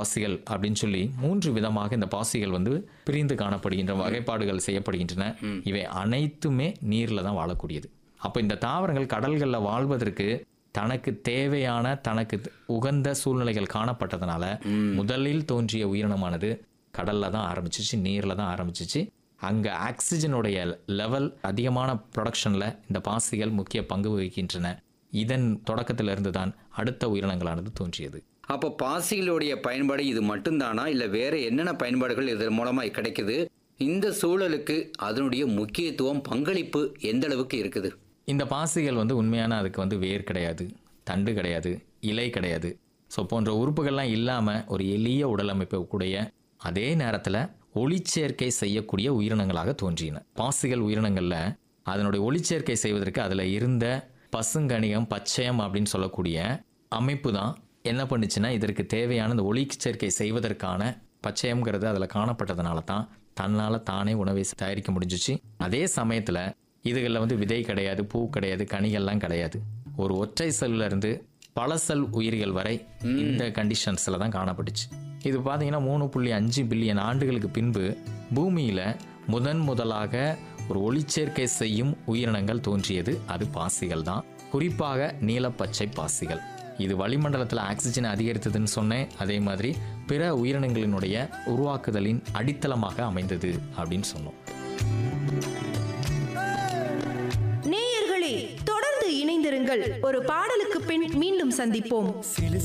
பாசிகள் அப்படின்னு சொல்லி மூன்று விதமாக இந்த பாசிகள் வந்து பிரிந்து காணப்படுகின்ற வகைப்பாடுகள் செய்யப்படுகின்றன இவை அனைத்துமே நீர்ல தான் வாழக்கூடியது அப்போ இந்த தாவரங்கள் கடல்களில் வாழ்வதற்கு தனக்கு தேவையான தனக்கு உகந்த சூழ்நிலைகள் காணப்பட்டதுனால முதலில் தோன்றிய உயிரினமானது கடல்ல தான் ஆரம்பிச்சிச்சு நீர்ல தான் ஆரம்பிச்சிச்சு அங்க ஆக்சிஜனுடைய லெவல் அதிகமான ப்ரொடக்ஷன்ல இந்த பாசிகள் முக்கிய பங்கு வகிக்கின்றன இதன் தொடக்கத்திலிருந்து தான் அடுத்த உயிரினங்களானது தோன்றியது அப்போ பாசிகளுடைய பயன்பாடு இது மட்டும்தானா இல்லை வேற என்னென்ன பயன்பாடுகள் இதன் மூலமா கிடைக்குது இந்த சூழலுக்கு அதனுடைய முக்கியத்துவம் பங்களிப்பு எந்த அளவுக்கு இருக்குது இந்த பாசிகள் வந்து உண்மையான அதுக்கு வந்து வேர் கிடையாது தண்டு கிடையாது இலை கிடையாது ஸோ போன்ற உறுப்புகள்லாம் இல்லாமல் ஒரு எளிய உடலமைப்பு கூடிய அதே நேரத்தில் ஒளிச்சேர்க்கை செய்யக்கூடிய உயிரினங்களாக தோன்றின பாசிகள் உயிரினங்களில் அதனுடைய ஒளிச்சேர்க்கை செய்வதற்கு அதில் இருந்த பசுங்கணிகம் பச்சையம் அப்படின்னு சொல்லக்கூடிய அமைப்பு தான் என்ன பண்ணுச்சுன்னா இதற்கு தேவையான இந்த ஒளிச்சேர்க்கை செய்வதற்கான பச்சையம்ங்கிறது அதில் காணப்பட்டதுனால தான் தன்னால் தானே உணவை தயாரிக்க முடிஞ்சிச்சு அதே சமயத்தில் இதுகளில் வந்து விதை கிடையாது பூ கிடையாது கனிகள்லாம் கிடையாது ஒரு ஒற்றை செல்ல இருந்து பல செல் உயிர்கள் வரை இந்த கண்டிஷன்ஸில் தான் காணப்பட்டுச்சு இது பார்த்தீங்கன்னா மூணு புள்ளி அஞ்சு பில்லியன் ஆண்டுகளுக்கு பின்பு பூமியில் முதன் முதலாக ஒரு ஒளிச்சேர்க்கை செய்யும் உயிரினங்கள் தோன்றியது அது பாசிகள் தான் குறிப்பாக நீலப்பச்சை பாசிகள் இது வளிமண்டலத்தில் ஆக்சிஜன் அதிகரித்ததுன்னு சொன்னேன் அதே மாதிரி பிற உயிரினங்களினுடைய உருவாக்குதலின் அடித்தளமாக அமைந்தது அப்படின்னு சொன்னோம் நேயர்களே தொடர்ந்து இணைந்திருங்கள் ஒரு பாடலுக்கு பின் மீண்டும் சந்திப்போம்